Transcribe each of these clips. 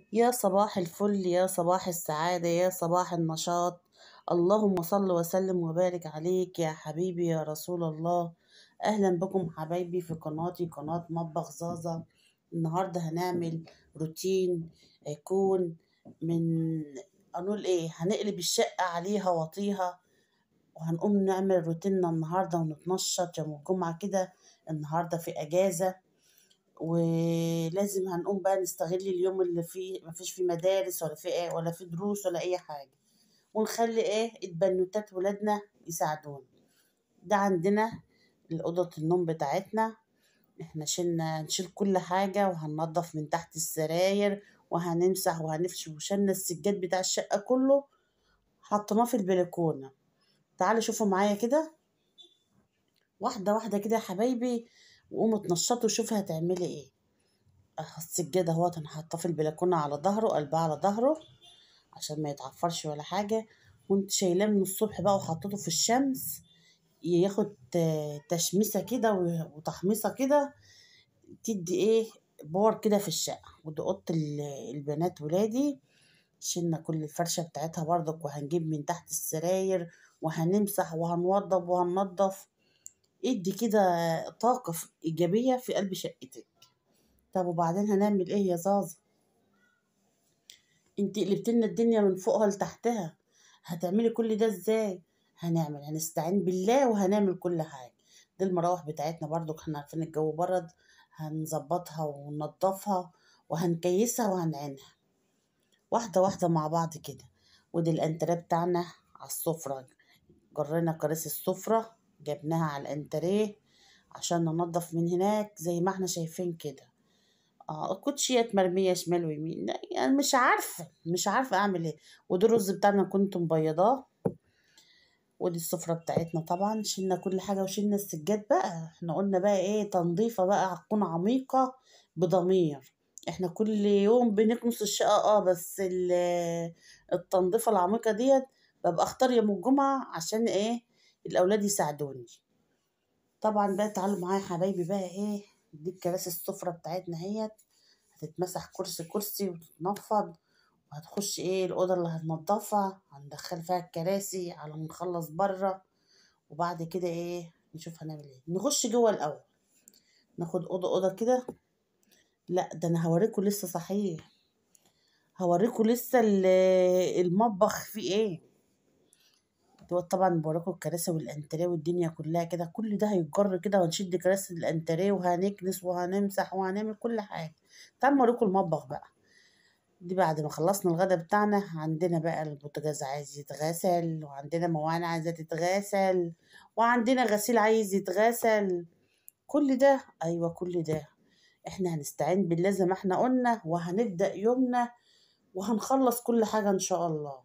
يا صباح الفل يا صباح السعادة يا صباح النشاط اللهم صل وسلم وبارك عليك يا حبيبي يا رسول الله أهلا بكم حبايبي في قناتي قناة مطبخ زازا النهاردة هنعمل روتين يكون من هنقول ايه هنقلب الشقة عليها واطيها وهنقوم نعمل روتيننا النهاردة ونتنشط يوم الجمعة كده النهاردة في أجازة ولازم هنقوم بقى نستغل اليوم اللي فيه مفيش فيه مدارس ولا فيه ايه ولا فيه دروس ولا أي حاجة ونخلي ايه البنوتات ولادنا يساعدونا ده عندنا الأوضة النوم بتاعتنا احنا شلنا نشيل كل حاجة وهننضف من تحت السراير وهنمسح وهنفش وشلنا السجاد بتاع الشقة كله حطيناه في البلكونة تعالوا شوفوا معايا كده واحدة واحدة كده يا حبايبي وقوموا اتنشطوا شوفي هتعملي ايه اه السجادة اهوت انا حاطاه في البلكونة على ظهره قلبها على ظهره عشان ما يتعفرش ولا حاجة كنت شايلاه من الصبح بقى وحطيته في الشمس ياخد تشميسة كده وتحميصة كده تدي ايه باور كده في الشقة ودي اوضة البنات ولادي شلنا كل الفرشة بتاعتها برضك وهنجيب من تحت السراير وهنمسح وهنوضب وهننضف ادي كده طاقة إيجابية في قلب شقتك طب وبعدين هنعمل ايه يا زازا انت قلبتلنا الدنيا من فوقها لتحتها هتعملي كل ده ازاي هنعمل هنستعين بالله وهنعمل كل حاجة دي المراوح بتاعتنا برضو احنا عارفين الجو برد هنظبطها وننضفها وهنكيسها وهنعينها واحدة واحدة مع بعض كده ودي الانتريه بتاعنا على السفرة جرينا كراسي السفرة جبناها على الانتريه عشان ننضف من هناك زي ما احنا شايفين كده اه الكوتشيات مرمية شمال ويمين يعني مش عارفة مش عارفة اعمل ايه ودي الرز بتاعنا كنت مبيضاه ودي السفرة بتاعتنا طبعا شلنا كل حاجة وشلنا السجاد بقى احنا قلنا بقى ايه تنظيفة بقى هتكون عميقة بضمير احنا كل يوم بنكنس الشقة اه بس التنظيفة العميقة ديت ببقى اختار يوم الجمعة عشان ايه الاولاد يساعدوني طبعا بقى تعالوا معايا حبايبي بقى ايه دي الكراسي السفرة بتاعتنا اهيت هتتمسح كرسي كرسي وتتنفض وهتخش ايه الأوضة اللي هننضفها هندخل فيها الكراسي على ما نخلص بره وبعد كده ايه نشوف هنعمل ايه نخش جوه الأول ناخد أوضة أوضة كده لا ده أنا هوريكم لسه صحيح هوريكم لسه المطبخ فيه ايه دوت طبعا بوريكم الكراسي والانتريه والدنيا كلها كده كل ده هيتجر كده وهنشد كراسي الانتريه وهنكنس وهنمسح وهنعمل كل حاجه تعالوا اوريكم المطبخ بقى دي بعد ما خلصنا الغدا بتاعنا عندنا بقى البوتاجاز عايز يتغسل وعندنا موانع عايزة تتغسل وعندنا غسيل عايز يتغسل كل ده أيوة كل ده احنا هنستعين بالله زي ما احنا قلنا وهنبدأ يومنا وهنخلص كل حاجة إن شاء الله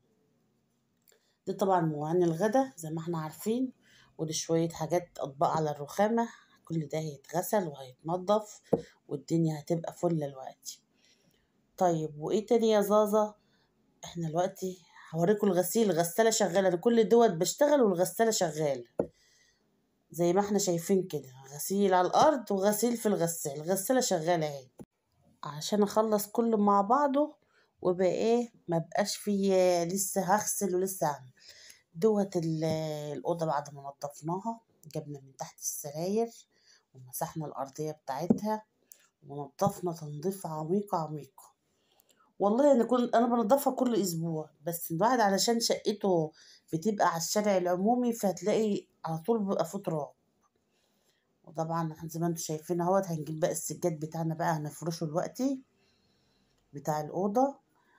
دي طبعا موانع الغدا زي ما احنا عارفين ودي شوية حاجات أطباق على الرخامة كل ده هيتغسل وهيتنضف والدنيا هتبقى فل الوقت طيب وايه تاني يا زازا احنا دلوقتي هوريكم الغسيل الغسالة شغالة انا كل دوت بشتغل والغسالة شغالة زي ما احنا شايفين كده غسيل على الارض وغسيل في الغسالة الغسالة شغالة اهي عشان اخلص كله مع بعضه وبقى ايه مبقاش فيه لسه هغسل ولسه هعمل دوت الأوضة بعد ما نضفناها جبنا من تحت السراير ومسحنا الأرضية بتاعتها ونضفنا تنظيف عميقة عميقة والله انا كنت انا بنضفها كل اسبوع بس الواحد علشان شقته بتبقى على الشارع العمومي فهتلاقي على طول بيبقى فيه تراب وطبعا زي ما انتم شايفين اهوت هنجيب بقى السجاد بتاعنا بقى هنفرشه دلوقتي بتاع الاوضه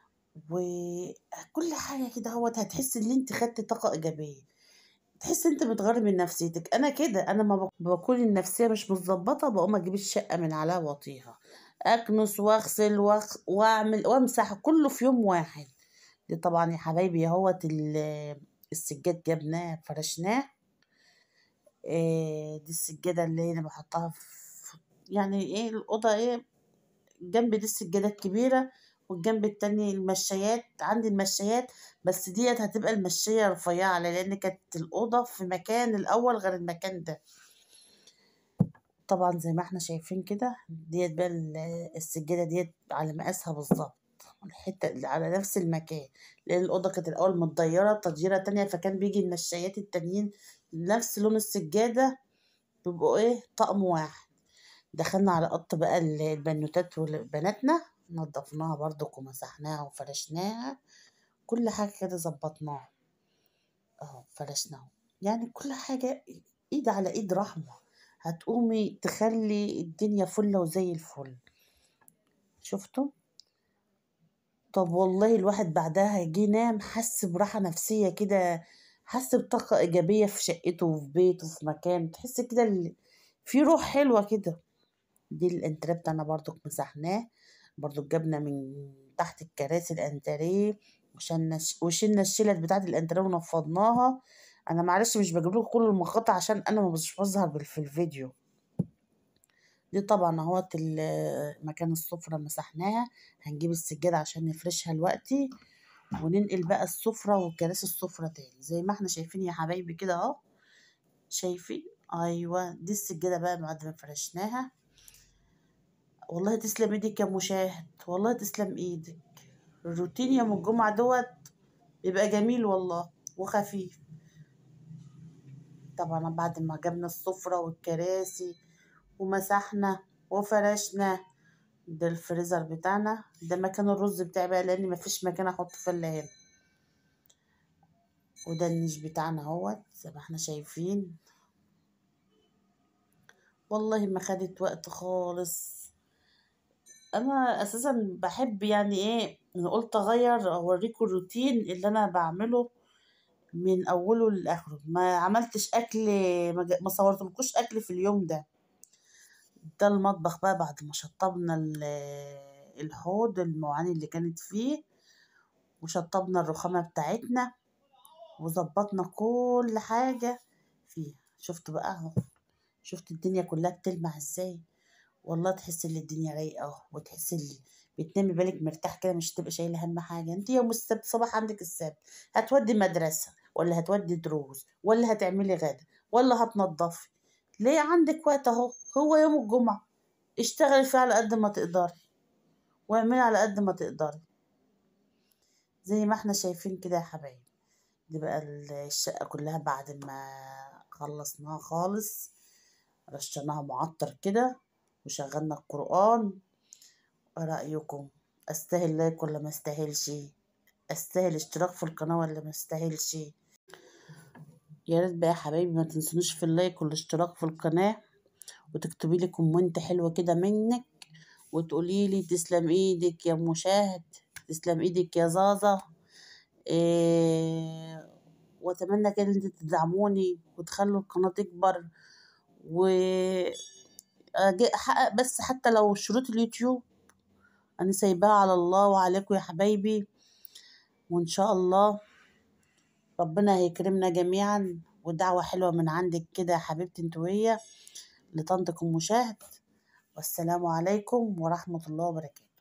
وكل حاجه كده اهوت هتحس ان انت خدتي طاقه ايجابيه تحس انت بتغير من نفسيتك انا كده انا ما بكون النفسيه مش متظبطه بقوم اجيب الشقه من عليها واطيها اكنس واغسل وأخ... واعمل وامسح كله في يوم واحد دي طبعا يا حبايبي اهوت السجاد جبناه فرشناه إيه دي السجادة اللي هنا بحطها في يعني ايه الأوضة ايه جنب دي السجادة الكبيرة والجنب التاني المشايات عندي المشايات بس ديت هتبقى المشاية رفيعة لأن كانت الأوضة في مكان الأول غير المكان ده طبعا زي ما احنا شايفين كده ديت بقى ال- السجادة ديت على مقاسها بالظبط الحتة اللي على نفس المكان لأن الأوضة كانت الأول متضيرة تضييرة تانية فكان بيجي المشايات التانيين نفس لون السجادة بيبقوا ايه طقم واحد دخلنا على قط بقى ال- البنوتات وبناتنا نضفناها برضك ومسحناها وفرشناها كل حاجة كده ظبطناها اهو فرشناها يعني كل حاجة ايد على ايد رحمة هتقومي تخلي الدنيا فلة وزي الفل شفتوا طب والله الواحد بعدها جه نام حس براحة نفسية كده حس بطاقة إيجابية في شقته وفي بيته وفي مكانه تحس كده ال- في روح حلوة كده دي الانتريه بتاعنا برضو مسحناه برضو جبنا من تحت الكراسي الانتريه وشلنا وشلنا الشلت بتاعت الانتريه ونفضناها انا معلش مش بجيب لكم كل المقاطع عشان انا مش بظهر بال- في الفيديو دي طبعا اهوت ال- مكان السفرة مسحناها هنجيب السجادة عشان نفرشها دلوقتي وننقل بقى السفرة وكراسي السفرة تاني زي ما احنا شايفين يا حبايبي كده اهو شايفين ايوه دي السجادة بقى بعد ما فرشناها والله تسلم ايدك يا مشاهد والله تسلم ايدك الروتين يوم الجمعة دوت بيبقى جميل والله وخفيف طبعا بعد ما جبنا السفرة والكراسي ومسحنا وفرشنا ده الفريزر بتاعنا ده مكان الرز بتاعي بقى لان مفيش مكان احط فيه الا هنا وده النيش بتاعنا اهوت زي ما احنا شايفين والله ما خدت وقت خالص انا اساسا بحب يعني ايه انا قلت اغير اوريكم الروتين اللي انا بعمله من اوله لاخره ما عملتش اكل ما ج- ما صورتلكوش اكل في اليوم ده ده المطبخ بقى بعد ما شطبنا ال- الحوض المواعين اللي كانت فيه وشطبنا الرخامة بتاعتنا وظبطنا كل حاجة فيه شفت بقى اهو شفت الدنيا كلها بتلمع ازاي والله تحس ان الدنيا رايقة اهو وتحس ان بتنامي بالك مرتاح كده مش تبقى شايلة هم حاجة انت يوم السبت صباح عندك السبت هتودي مدرسة ولا هتودي دروس ولا هتعملي غدا ولا هتنضفي ليه عندك وقت اهو هو يوم الجمعة اشتغلي فيه على قد ما تقدري واعملي على قد ما تقدري زي ما احنا شايفين كده يا حبايبي دي بقى ال- الشقة كلها بعد ما خلصناها خالص رشناها معطر كده وشغلنا القرآن ايه رأيكم استاهل لايك ولا ما استاهلش استاهل اشتراك في القناة ولا ما استاهلش يا ريت بقى يا حبايبي ما تنسونوش في اللايك والاشتراك في القناة وتكتبي لي كومنت حلوة كده منك وتقولي لي تسلم ايدك يا مشاهد تسلم ايدك يا زازا إيه واتمنى كده ان انتوا تدعموني وتخلوا القناة تكبر و أجي- احقق بس حتى لو شروط اليوتيوب انا سايباها على الله وعليكم يا حبايبي وان شاء الله ربنا هيكرمنا جميعا ودعوة حلوة من عندك كده يا حبيبتي انت وهي لطنطك المشاهد والسلام عليكم ورحمة الله وبركاته